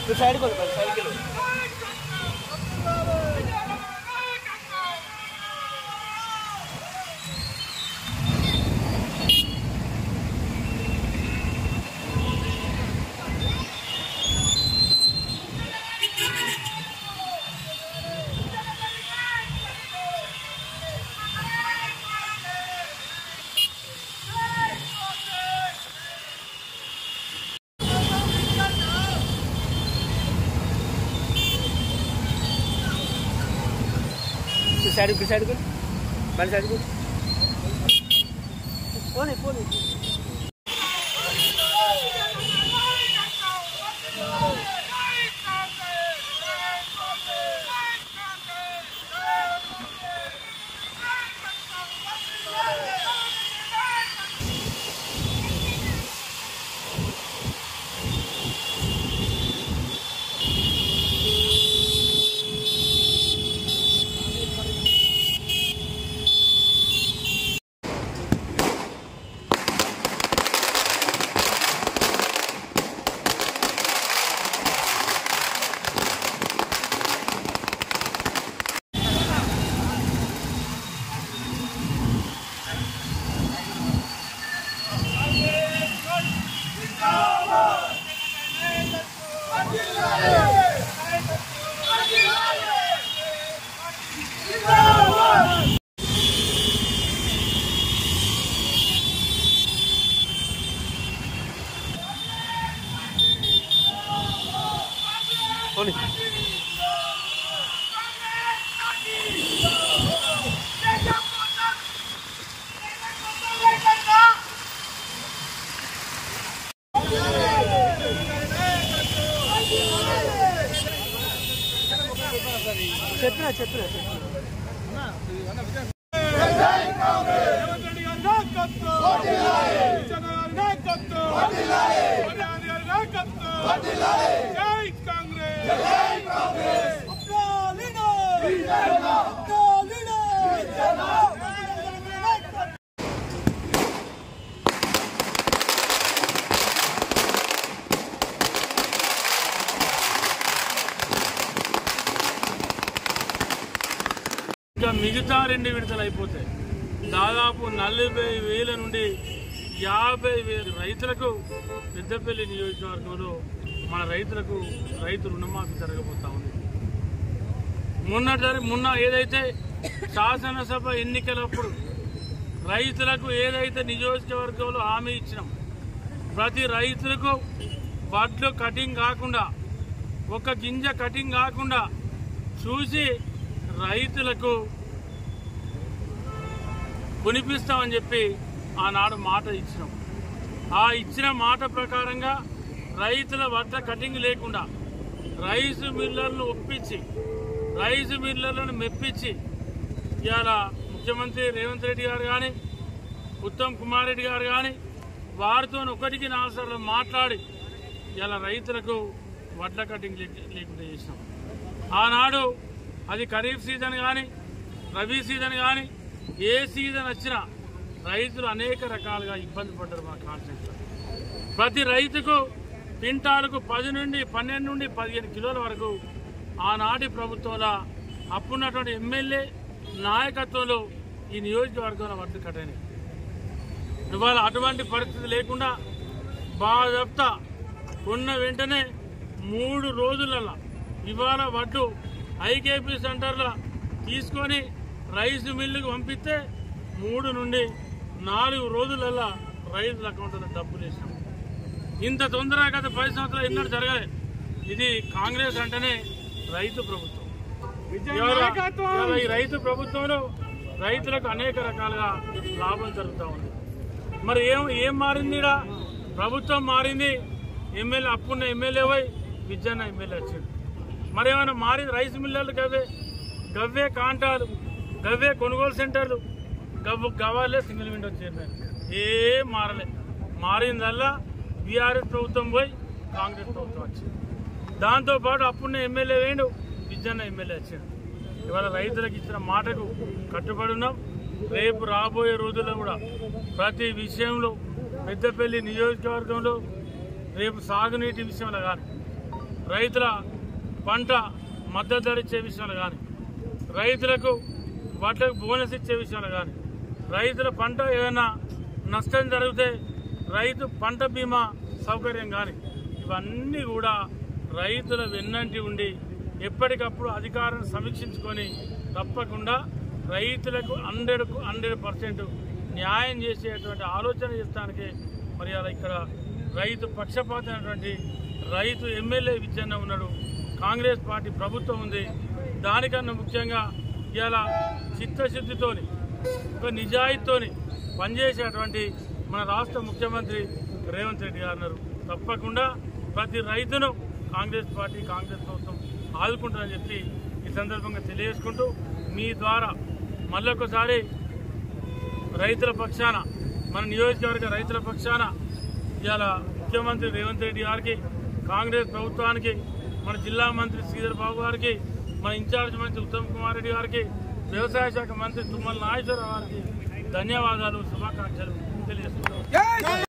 నువ్వు సైడ్ కొడు సైడ్కి వెళ్ళు నువ్వు సైడ్ ఇప్పుడు సైడ్ కొడు బండి సైడ్ కొడు పోనీ పోనీ పోనీ చెప్పినా చెప్పినా చెప్పినా జై కాంగ్రెస్ ఇంకా మిగతా రెండు విడతలు అయిపోతాయి దాదాపు నలభై వేల నుండి యాభై వేల రైతులకు పెద్దపల్లి నియోజకవర్గంలో మన రైతులకు రైతు రుణమాఫీ జరగబోతా ఉంది మొన్న జరి- మొన్న ఏదైతే శాసనసభ ఎన్నికలప్పుడు రైతులకు ఏదైతే నియోజకవర్గంలో హామీ ఇచ్చినాం ప్రతి రైతులకు వడ్లు కటింగ్ కాకుండా ఒక గింజ కటింగ్ కాకుండా చూసి రైతులకు కొనిపిస్తామని చెప్పి ఆనాడు మాట ఇచ్చినాం ఆ ఇచ్చిన మాట ప్రకారంగా రైతుల వద్ద కటింగ్ లేకుండా రైసు మిల్లర్లను ఒప్పించి రైసు మిల్లర్లను మెప్పించి ఇవాళ ముఖ్యమంత్రి రేవంత్ రెడ్డి గారు కానీ ఉత్తమ్ కుమార్ రెడ్డి గారు కానీ వారితో ఒకటికి నాలుగు సార్లు మాట్లాడి ఇలా రైతులకు వడ్ల కటింగ్ లే- లేకుండా చేసినాం ఆనాడు అది ఖరీఫ్ సీజన్ కానీ రబీ సీజన్ కానీ ఏ సీజన్ వచ్చినా రైతులు అనేక రకాలుగా ఇబ్బంది పడ్డారు మా కాన్స్టిట్యూన్సీలో ప్రతి రైతుకు క్వింటాలకు పది నుండి పన్నెండు నుండి పదిహేను కిలోల వరకు ఆనాటి ప్రభుత్వంలో అప్పుడున్నటువంటి ఎమ్మెల్యే నాయకత్వంలో ఈ నియోజకవర్గంలో వడ్లు కట్టని ఇవాళ అటువంటి పరిస్థితి లేకుండా బాధప్తా ఉన్న వెంటనే మూడు రోజులలో ఇవాళ వడ్డు ఐకేపీ సెంటర్లో తీసుకొని రైస్ మిల్లుకు పంపిస్తే మూడు నుండి నాలుగు రోజులలో రైతుల అకౌంట్లో డబ్బులు వేసాం ఇంత తొందరగా గత పది సంవత్సరాలు ఎన్నడూ జరగలేదు ఇది కాంగ్రెస్ అంటేనే రైతు ప్రభుత్వం ఇవాళ- ఇవాళ ఈ రైతు ప్రభుత్వంలో రైతులకు అనేక రకాలుగా లాభం జరుగుతూ ఉంది మరి ఏం ఏం మారింది ఈడ? ప్రభుత్వం మారింది ఎమ్మెల్యే అప్పున్న ఎమ్మెల్యే పోయి విద్యన్న ఎమ్మెల్యే వచ్చింది మరి ఏమైనా మారింది రైస్ మిల్లర్లు గవ్వే గవ్వే కాంటాలు గవ్వే కొనుగోలు సెంటర్లు గవ్వ గవ్వాలే సింగిల్ విండో చైర్మన్ ఏం మారలే మారిందల్లా బీఆర్ఎస్ ప్రభుత్వం పోయి కాంగ్రెస్ ప్రభుత్వం వచ్చింది దాంతోపాటు అప్పుడున్న ఎమ్మెల్యే వేయండు విజయన్న ఎమ్మెల్యే వచ్చాడు ఇవాళ రైతులకు ఇచ్చిన మాటకు కట్టుబడి ఉన్నాం రేపు రాబోయే రోజుల్లో కూడా ప్రతి విషయంలో పెద్దపల్లి నియోజకవర్గంలో రేపు సాగునీటి విషయంలో కానీ రైతుల పంట మద్దతు ధర ఇచ్చే విషయంలో కానీ రైతులకు వాటికి బోనస్ ఇచ్చే విషయంలో కానీ రైతుల పంట ఏదైనా నష్టం జరిగితే రైతు పంట బీమా సౌకర్యం కానీ ఇవన్నీ కూడా రైతుల వెన్నంటి ఉండి ఎప్పటికప్పుడు అధికారం సమీక్షించుకొని తప్పకుండా రైతులకు హండ్రెడ్ హండ్రెడ్ పర్సెంట్ న్యాయం చేసేటువంటి ఆలోచన చేస్తానికి మరి అలా ఇక్కడ రైతు పక్షపాతమైనటువంటి రైతు ఎమ్మెల్యే విజయన్న ఉన్నాడు కాంగ్రెస్ పార్టీ ప్రభుత్వం ఉంది దానికన్నా ముఖ్యంగా ఇవాళ చిత్తశుద్ధితోని ఒక నిజాయితీతోని పనిచేసేటువంటి మన రాష్ట్ర ముఖ్యమంత్రి రేవంత్ రెడ్డి గారు ఉన్నారు తప్పకుండా ప్రతి రైతును కాంగ్రెస్ పార్టీ కాంగ్రెస్ ప్రభుత్వం ఆదుకుంటుందని చెప్పి ఈ సందర్భంగా తెలియజేసుకుంటూ మీ ద్వారా మళ్ళొకసారి రైతుల పక్షాన మన నియోజకవర్గ రైతుల పక్షాన ఇవాళ ముఖ్యమంత్రి రేవంత్ రెడ్డి గారికి కాంగ్రెస్ ప్రభుత్వానికి మన జిల్లా మంత్రి శ్రీధర్ బాబు గారికి మన ఇన్ఛార్జ్ మంత్రి ఉత్తమ్ కుమార్ రెడ్డి గారికి వ్యవసాయ శాఖ మంత్రి తుమ్మల నాగేశ్వరరావు గారికి ధన్యవాదాలు శుభాకాంక్షలు తెలియజేస్తున్నాను